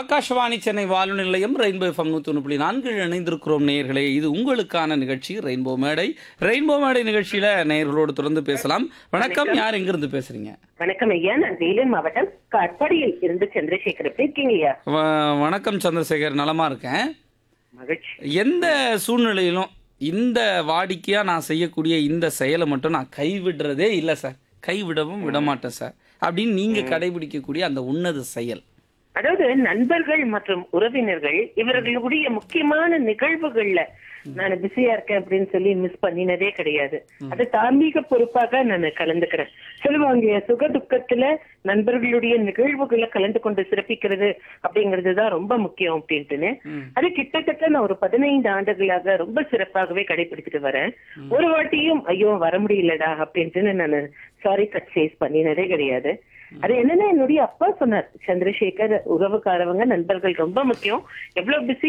ஆகாஷவாணி சென்னை வானொலி நிலையம் rainbow FM நூற்றி ஒன்று புள்ளி நான்கு இணைந்திருக்கிறோம் நேயர்களே இது உங்களுக்கான நிகழ்ச்சி ரெயின்போ மேடை ரெயின்போ மேடை நிகழ்ச்சியில நேயர்களோடு தொடர்ந்து பேசலாம் வணக்கம் யார் எங்கிருந்து பேசுறீங்க வணக்கம் ஐயா நான் வேலூர் மாவட்டம் காட்பாடியில் இருந்து சந்திரசேகர் எப்படி இருக்கீங்க ஐயா வ- வணக்கம் சந்திரசேகர் நலமா இருக்கேன் மகிழ்ச்சி எந்த சூழ்நிலையிலும் இந்த வாடிக்கையா நான் செய்யக்கூடிய இந்த செயலை மட்டும் நான் கைவிடுறதே இல்லை சார் கைவிடவும் விடமாட்டேன் சார் அப்படின்னு நீங்க கடைபிடிக்கக்கூடிய அந்த உன்னத செயல் அதாவது நண்பர்கள் மற்றும் உறவினர்கள் இவர்களுடைய முக்கியமான நிகழ்வுகள்ல நான் பிஸியா இருக்கேன் அப்படின்னு சொல்லி மிஸ் பண்ணினதே கிடையாது அது தார்மீக பொறுப்பாக நான் கலந்துக்கிறேன் சொல்லுவாங்க சுக துக்கத்துல நண்பர்களுடைய நிகழ்வுகளை கலந்து கொண்டு சிறப்பிக்கிறது அப்படிங்கிறது தான் ரொம்ப முக்கியம் அப்படின்ட்டுன்னு அது கிட்டத்தட்ட நான் ஒரு பதினைந்து ஆண்டுகளாக ரொம்ப சிறப்பாகவே கடைபிடிச்சிட்டு வரேன் ஒரு வாட்டியும் ஐயோ வர முடியலடா அப்படின்ட்டு நான் சாரி கட் சேஸ் பண்ணினதே கிடையாது அது என்னன்னா என்னுடைய அப்பா சொன்னார் சந்திரசேகர் உறவுக்காரவங்க நண்பர்கள் ரொம்ப முக்கியம் எவ்வளவு பிஸி